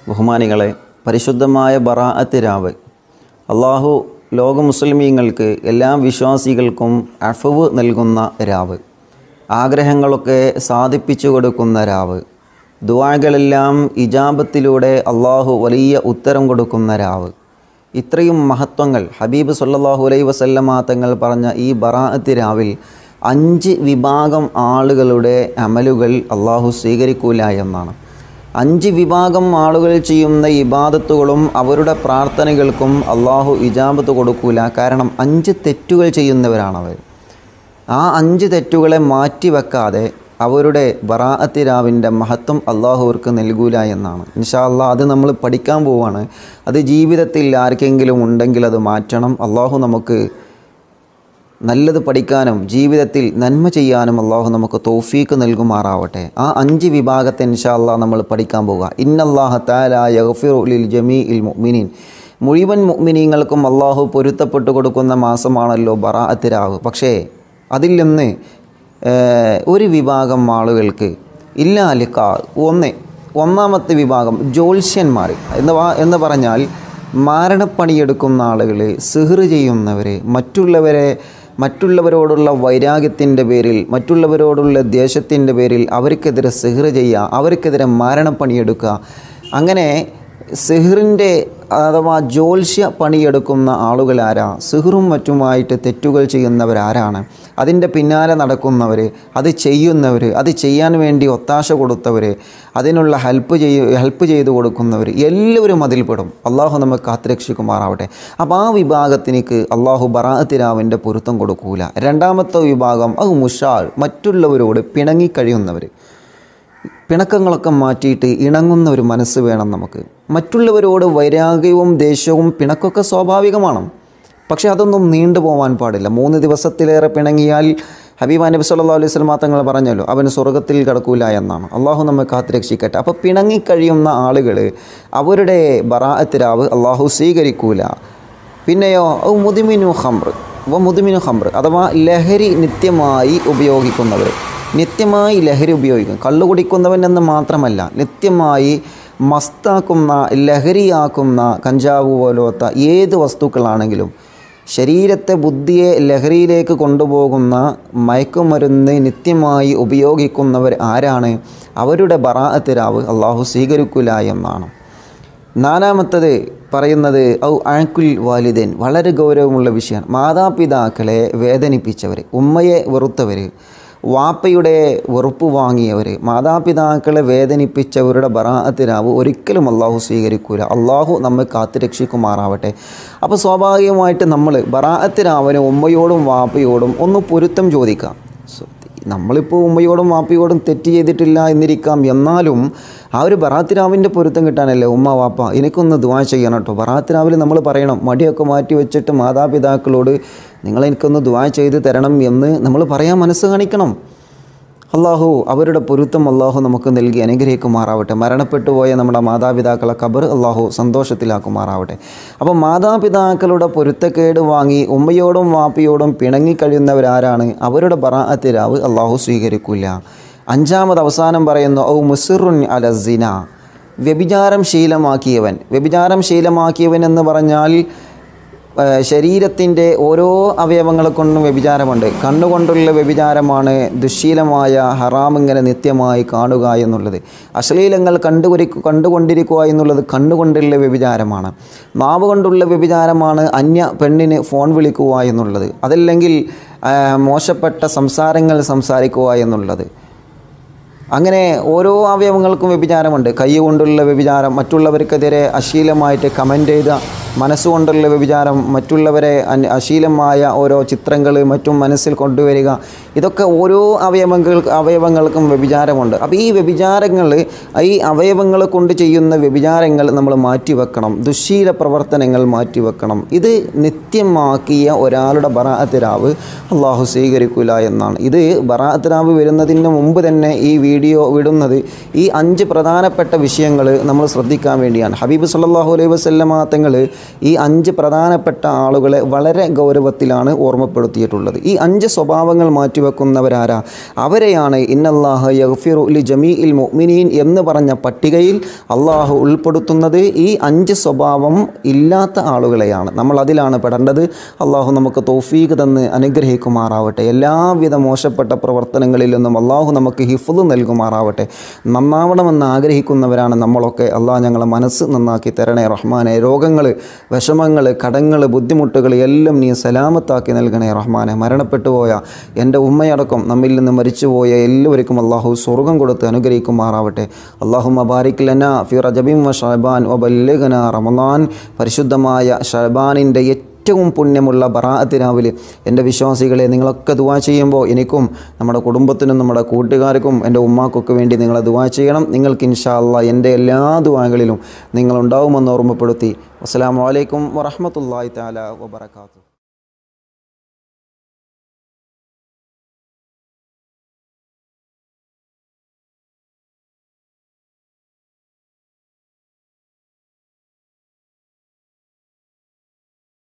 ബഹുമാനികളെ പരിശുദ്ധമായ ബറാഅത്ത് രാവ് അള്ളാഹു ലോക മുസ്ലിമീങ്ങൾക്ക് എല്ലാ വിശ്വാസികൾക്കും അഫവ് നൽകുന്ന രാവ് ആഗ്രഹങ്ങളൊക്കെ സാധിപ്പിച്ചു കൊടുക്കുന്ന രാവ് ദുവാകളെല്ലാം ഇജാബത്തിലൂടെ അള്ളാഹു വലിയ ഉത്തരം കൊടുക്കുന്ന രാവ് ഇത്രയും മഹത്വങ്ങൾ ഹബീബ് സല്ലല്ലാഹു അലൈഹി വസല്ലമ തങ്ങൾ പറഞ്ഞ ഈ ബറാഅത്ത് രാവിൽ അഞ്ച് വിഭാഗം ആളുകളുടെ അമലുകൾ അള്ളാഹു സ്വീകരിക്കൂല എന്നാണ് അഞ്ച് വിഭാഗം ആളുകൾ ചെയ്യുന്ന ഇബാദത്തുകളും അവരുടെ പ്രാർത്ഥനകൾക്കും അള്ളാഹു ഇജാബത്ത് കൊടുക്കൂല കാരണം അഞ്ച് തെറ്റുകൾ ചെയ്യുന്നവരാണവർ ആ അഞ്ച് തെറ്റുകളെ മാറ്റിവെക്കാതെ അവരുടെ ബറാഅത്ത് രാവിൻ്റെ മഹത്വം അള്ളാഹു അവർക്ക് നൽകൂല എന്നാണ് ഇൻഷാ അള്ളാഹ് അത് നമ്മൾ പഠിക്കാൻ പോവാണ് അത് ജീവിതത്തിൽ ആർക്കെങ്കിലും ഉണ്ടെങ്കിൽ അത് മാറ്റണം അള്ളാഹു നമുക്ക് നല്ലത് പഠിക്കാനും ജീവിതത്തിൽ നന്മ ചെയ്യാനും അള്ളാഹു നമുക്ക് തോഫീക്ക് നൽകുമാറാവട്ടെ ആ അഞ്ച് വിഭാഗത്തെ ഇൻഷാ അള്ളാഹ് നമ്മൾ പഠിക്കാൻ പോവുക ഇന്നല്ലാഹ താല യഗ്ഫിറു ലിൽ ജമീ ഇൽ മുഅ്മിനീൻ മുഴുവൻ മുഅ്മിനീങ്ങൾക്കും അള്ളാഹു പൊരുത്തപ്പെട്ടു കൊടുക്കുന്ന മാസമാണല്ലോ ബറാഅത്ത് രാവ് പക്ഷേ അതിൽ നിന്ന് ഏഹ്, ഒരു വിഭാഗം ആളുകൾക്ക് ഇല്ല ലിക്കാ ഒന്ന് ഒന്നാമത്തെ വിഭാഗം ജ്യോത്സ്യന്മാർ എന്ന് വാ- എന്ന് പറഞ്ഞാൽ മാരണപ്പണിയെടുക്കുന്ന ആളുകൾ സിഹർ ചെയ്യുന്നവർ മറ്റുള്ളവരെ മറ്റുള്ളവരോടുള്ള വൈരാഗ്യത്തിൻ്റെ പേരിൽ മറ്റുള്ളവരോടുള്ള ദേഷ്യത്തിൻ്റെ പേരിൽ അവർക്കെതിരെ സിഹർ ചെയ്യുക അവർക്കെതിരെ മാരണപ്പണിയെടുക്കുക അങ്ങനെ സിഹറിൻ്റെ അഥവാ ജ്യോത്സ്യ പണിയെടുക്കുന്ന ആളുകളാരാ സിഹറും മറ്റുമായിട്ട് തെറ്റുകൾ ചെയ്യുന്നവരാരാണ് അതിൻ്റെ പിന്നാലെ നടക്കുന്നവർ അത് ചെയ്യുന്നവർ അത് ചെയ്യാൻ വേണ്ടി ഒത്താശ കൊടുത്തവർ അതിനുള്ള ഹെൽപ്പ് ചെയ്യ ഹെൽപ്പ് ചെയ്ത് കൊടുക്കുന്നവർ എല്ലാവരും അതിൽപ്പെടും അള്ളാഹു നമുക്ക് കാത്തുരക്ഷിക്കുമാറാവട്ടെ അപ്പോൾ ആ വിഭാഗത്തിനേക്ക് അള്ളാഹു ബറാത്തിരാവിൻ്റെ പൊരുത്തം കൊടുക്കൂല രണ്ടാമത്തെ വിഭാഗം അത് മുഷാൾ മറ്റുള്ളവരോട് പിണങ്ങിക്കഴിയുന്നവർ പിണക്കങ്ങളൊക്കെ മാറ്റിയിട്ട് ഇണങ്ങുന്ന ഒരു മനസ്സ് വേണം നമുക്ക് മറ്റുള്ളവരോട് വൈരാഗ്യവും ദേഷ്യവും പിണക്കൊക്കെ സ്വാഭാവികമാണ് പക്ഷേ അതൊന്നും നീണ്ടു പോകാൻ പാടില്ല മൂന്ന് ദിവസത്തിലേറെ പിണങ്ങിയാൽ ഹബീബ നബി സല്ലല്ലാഹു അലൈഹി വസല്ലം തങ്ങൾ പറഞ്ഞല്ലോ അവൻ സ്വർഗത്തിൽ കിടക്കൂല എന്നാണ് അള്ളാഹു നമ്മെ കാത്തുരക്ഷിക്കട്ടെ അപ്പോൾ പിണങ്ങിക്കഴിയുന്ന ആളുകൾ അവരുടെ ബറാഅത്തിരാവ് അള്ളാഹു സ്വീകരിക്കൂല പിന്നെയോ ഔ മുദിമിനു ഹംറ് വ മുദിമിനു ഹംറ് അഥവാ ലഹരി നിത്യമായി ഉപയോഗിക്കുന്നവർ നിത്യമായി ലഹരി ഉപയോഗിക്കും കള്ളു കുടിക്കുന്നവൻ എന്ന് മാത്രമല്ല നിത്യമായി മസ്താക്കുന്ന ലഹരിയാക്കുന്ന കഞ്ചാവ് പോലത്തെ ഏത് വസ്തുക്കളാണെങ്കിലും ശരീരത്തെ ബുദ്ധിയെ ലഹരിയിലേക്ക് കൊണ്ടുപോകുന്ന മയക്കുമരുന്ന് നിത്യമായി ഉപയോഗിക്കുന്നവർ ആരാണ് അവരുടെ ബറാഅത്തിരാവ് അള്ളാഹു സ്വീകരിക്കില്ല എന്നാണ് നാലാമത്തത് പറയുന്നത് ഔ അഴക്കുൽ വാലിദൻ വളരെ ഗൗരവമുള്ള വിഷയമാണ് മാതാപിതാക്കളെ വേദനിപ്പിച്ചവർ ഉമ്മയെ വെറുത്തവർ വാപ്പയുടെ വെറുപ്പ് വാങ്ങിയവർ മാതാപിതാക്കളെ വേദനിപ്പിച്ചവരുടെ ബറാഅത്തിനാവ് ഒരിക്കലും അള്ളാഹു സ്വീകരിക്കൂല അള്ളാഹു നമ്മെ കാത്തുരക്ഷിക്കുമാറാവട്ടെ അപ്പോൾ സ്വാഭാവികമായിട്ട് നമ്മൾ ബറാഅത്തിനാവന് ഉമ്മയോടും വാപ്പയോടും ഒന്ന് പൊരുത്തം ചോദിക്കാം സോ- നമ്മളിപ്പോൾ ഉമ്മയോടും വാപ്പയോടും തെറ്റ് ചെയ്തിട്ടില്ല എന്നിരിക്കാം എന്നാലും ആ ഒരു ബറാത്തിരാവിൻ്റെ പൊരുത്തം കിട്ടാനല്ലേ ഉമ്മ വാപ്പ എനിക്കൊന്ന് ദുവാ ചെയ്യണം കേട്ടോ ബറാത്തിരാവിൽ നമ്മൾ പറയണം മടിയൊക്കെ മാറ്റി വെച്ചിട്ട് മാതാപിതാക്കളോട് നിങ്ങൾ എനിക്കൊന്ന് ദുവാ ചെയ്ത് തരണം എന്ന് നമ്മൾ പറയാൻ മനസ്സ് കാണിക്കണം അള്ളാഹു അവരുടെ പൊരുത്തം അള്ളാഹു നമുക്ക് നൽകി അനുഗ്രഹിക്കുമാറാവട്ടെ മരണപ്പെട്ടു പോയ നമ്മുടെ മാതാപിതാക്കളെ ഖബർ അള്ളാഹു സന്തോഷത്തിലാക്കുമാറാവട്ടെ അപ്പോൾ മാതാപിതാക്കളുടെ പൊരുത്തക്കേട് വാങ്ങി ഉമ്മയോടും വാപ്പയോടും പിണങ്ങിക്കഴിയുന്നവരാരാണ് അവരുടെ ബറാഅത്തിരാവ് അള്ളാഹു സ്വീകരിക്കില്ല അഞ്ചാമത് അവസാനം പറയുന്നു ഔ മുസിറുൻ അലസിന വ്യഭിചാരം ശീലമാക്കിയവൻ വ്യഭിചാരം ശീലമാക്കിയവൻ എന്ന് പറഞ്ഞാൽ ശരീരത്തിൻ്റെ ഓരോ അവയവങ്ങളെ കൊണ്ടും വ്യഭിചാരമുണ്ട് കണ്ണുകൊണ്ടുള്ള വ്യഭിചാരമാണ് ദുശ്ശീലമായ ഹറാം ഇങ്ങനെ നിത്യമായി കാണുക എന്നുള്ളത് അശ്ലീലങ്ങൾ കണ്ടുകൊരി കണ്ടുകൊണ്ടിരിക്കുക എന്നുള്ളത് കണ്ണുകൊണ്ടുള്ള വ്യഭിചാരമാണ് നാവ് കൊണ്ടുള്ള വ്യഭിചാരമാണ് അന്യ പെണ്ണിന് ഫോൺ വിളിക്കുക എന്നുള്ളത് അതല്ലെങ്കിൽ ആ, മോശപ്പെട്ട സംസാരങ്ങൾ സംസാരിക്കുക എന്നുള്ളത് അങ്ങനെ ഓരോ അവയവങ്ങൾക്കും വ്യഭിചാരമുണ്ട് കൈ കൊണ്ടുള്ള വ്യഭിചാരം മറ്റുള്ളവർക്കെതിരെ അശ്ലീലമായിട്ട് കമൻ്റ് ചെയ്ത മനസ്സുകൊണ്ടുള്ള വ്യഭിചാരം മറ്റുള്ളവരെ അന് അശ്ലീലമായ ഓരോ ചിത്രങ്ങൾ മറ്റും മനസ്സിൽ കൊണ്ടുവരിക ഇതൊക്കെ ഓരോ അവയവങ്ങൾ അവയവങ്ങൾക്കും വ്യഭിചാരമുണ്ട് അപ്പോൾ ഈ വ്യഭിചാരങ്ങൾ ഈ അവയവങ്ങൾ കൊണ്ട് ചെയ്യുന്ന വ്യഭിചാരങ്ങൾ നമ്മൾ മാറ്റിവെക്കണം ദുശ്ശീല പ്രവർത്തനങ്ങൾ മാറ്റിവെക്കണം ഇത് നിത്യമാക്കിയ ഒരാളുടെ ബറാഅത്തിരാവ് അള്ളാഹു സ്വീകരിക്കില്ല എന്നാണ് ഇത് ബറാഅത്തിരാവ് വരുന്നതിന് മുമ്പ് തന്നെ ഈ വീഡിയോ വിടുന്നത് ഈ അഞ്ച് പ്രധാനപ്പെട്ട വിഷയങ്ങൾ നമ്മൾ ശ്രദ്ധിക്കാൻ വേണ്ടിയാണ് ഹബീബ് സല്ലല്ലാഹു അലൈഹി വസല്ലമ തങ്ങൾ ഈ അഞ്ച് പ്രധാനപ്പെട്ട ആളുകളെ വളരെ ഗൗരവത്തിലാണ് ഓർമ്മപ്പെടുത്തിയിട്ടുള്ളത് ഈ അഞ്ച് സ്വഭാവങ്ങൾ മാറ്റിവെക്കുന്നവരാരാ അവരെയാണ് ഇന്നല്ലാഹ യഗ്ഫിറു ലി ജമീ ഇൽ മുഅ്മിനീൻ എന്ന് പറഞ്ഞ പട്ടികയിൽ അള്ളാഹു ഉൾപ്പെടുത്തുന്നത് ഈ അഞ്ച് സ്വഭാവം ഇല്ലാത്ത ആളുകളെയാണ് നമ്മൾ അതിലാണ് പെടേണ്ടത് അള്ളാഹു നമുക്ക് തൗഫീഖ് തന്ന് അനുഗ്രഹിക്കുമാറാവട്ടെ എല്ലാവിധ മോശപ്പെട്ട പ്രവർത്തനങ്ങളിൽ നിന്നും അള്ളാഹു നമുക്ക് ഹിഫ്ദ് നൽകുമാറാവട്ടെ നന്നാവണമെന്ന് ആഗ്രഹിക്കുന്നവരാണ് നമ്മളൊക്കെ അള്ളാഹ് ഞങ്ങളെ മനസ്സ് നന്നാക്കി തരണേ റഹ്മാനെ രോഗങ്ങൾ വിഷമങ്ങൾ കടങ്ങൾ ബുദ്ധിമുട്ടുകൾ എല്ലാം നീ സലാമത്താക്കി നൽകണേ റഹ്മാനെ മരണപ്പെട്ടു പോയ എൻ്റെ ഉമ്മയടക്കം നമ്മിൽ നിന്ന് മരിച്ചുപോയ എല്ലാവർക്കും അള്ളാഹു സ്വർഗം കൊടുത്ത് അനുഗ്രഹിക്കുമാറാവട്ടെ അള്ളാഹു മബാരിക് ലന ഫി റജബിം വ ഷഹബാൻ വ ബല്ലിഗന റമദാൻ പരിശുദ്ധമായ ഷഹബാനിൻ്റെ ഏറ്റവും പുണ്യമുള്ള ബറാഅത്ത് രാവിലെ എൻ്റെ വിശ്വാസികളെ നിങ്ങളൊക്കെ ദുവാ ചെയ്യുമ്പോൾ എനിക്കും നമ്മുടെ കുടുംബത്തിനും നമ്മുടെ കൂട്ടുകാർക്കും എൻ്റെ ഉമ്മാക്കൊക്കെ വേണ്ടി നിങ്ങൾ ദുവാ ചെയ്യണം നിങ്ങൾക്ക് ഇൻഷാ അല്ലാ എൻ്റെ എല്ലാ ദുവാകളിലും നിങ്ങളുണ്ടാവുമെന്ന് ഓർമ്മപ്പെടുത്തി അസ്സാം വലൈക്കും വറഹമത്തല്ലാഹി താല വബർക്കാത്തു